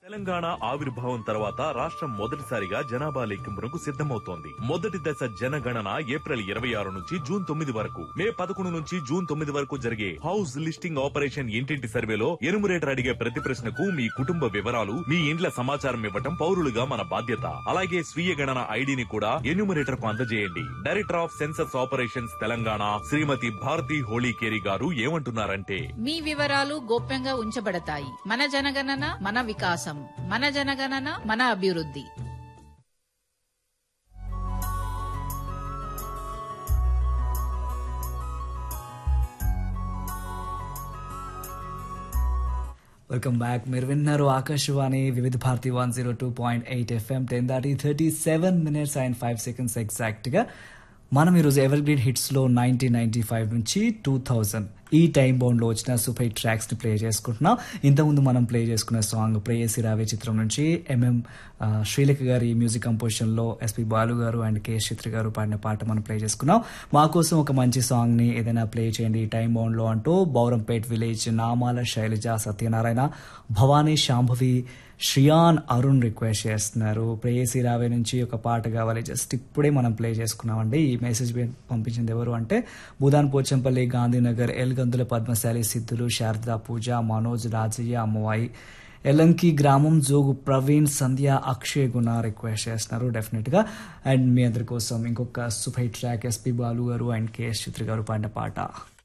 తెలంగాణ ఆవిర్భావం తర్వాత రాష్ట్రం మొదటిసారిగా జనాభా లెక్కింపునకు సిద్ధమవుతోంది మొదటి దశ జనగణన ఏప్రిల్ ఇరవై ఆరు నుంచి జూన్ తొమ్మిది వరకు మే పదకొండు నుంచి జూన్ తొమ్మిది వరకు జరిగే హౌస్ లిస్టింగ్ ఆపరేషన్ ఇంటింటి సర్వేలో ఎనుమరేటర్ అడిగే ప్రతి ప్రశ్నకు మీ కుటుంబ వివరాలు మీ ఇండ్ల సమాచారం ఇవ్వటం పౌరులుగా మన బాధ్యత అలాగే స్వీయ గణన ఐడిని కూడా ఎన్యూమరేటర్ కు అందజేయండి director of census operations Telangana Shrimati Bharati Holikeri garu ఏమంటున్నారంటే మీ వివరాలు గోప్యంగా ఉంచబడతాయి మన జనగణన మన వికాసం మన జనగణన మన అభివృద్ధి వెల్కమ్ బ్యాక్ మీరు విన్నారు Akashvani Vividh Bharati one zero two point eight FM ten దాటి thirty seven minutes and five seconds ఎగ్జాక్ట్గా మనం ఈరోజు ఎవర్ గ్రీన్ హిట్స్లో నైన్టీన్ నైన్టీ ఫైవ్ నుంచి టూ థౌజండ్ ఈ టైం బౌండ్లో వచ్చిన సూపర్ హిట్ ట్రాక్స్ని ప్లే చేసుకుంటున్నాం ఇంతకుముందు మనం ప్లే చేసుకున్న సాంగ్ ప్రేయసి రావే చిత్రం నుంచి ఎంఎం ఆ, శ్రీలేఖ గారి music కంపోజిషన్లో SP Balu garu and K చిత్ర గారు పాడిన పాట మనం ప్లే చేసుకున్నాం మా కోసం ఒక మంచి సాంగ్ని ఏదైనా ప్లే చేయండి ఈ టైం బౌండ్లో అంటూ బౌరంపేట్ విలేజ్ నామాల శైలజ సత్యనారాయణ భవానీ శాంభవి శ్రియాన్ అరుణ్ రిక్వెస్ట్ చేస్తున్నారు ప్రేయసి రావే నుంచి ఒక పాట కావాలి జస్ట్ ఇప్పుడే మనం ప్లే చేసుకున్నామండి ఈ మెసేజ్ పంపించింది ఎవరు అంటే భూదాన్ పోచంపల్లి గాంధీనగర్ ఎల్గందుల పద్మశాలి సిద్ధులు శారదా పూజ మనోజ్ రాజయ్య అమ్మవాయి ఎలంకి గ్రామం జోగు ప్రవీణ్ సంధ్య అక్షయ్ గుణ రిక్వెస్ట్ చేస్తున్నారు డెఫినెట్గా అండ్ మీ అందరి కోసం ఇంకొక super hit track SP Balu garu and KS చిత్ర గారు పాడిన పాట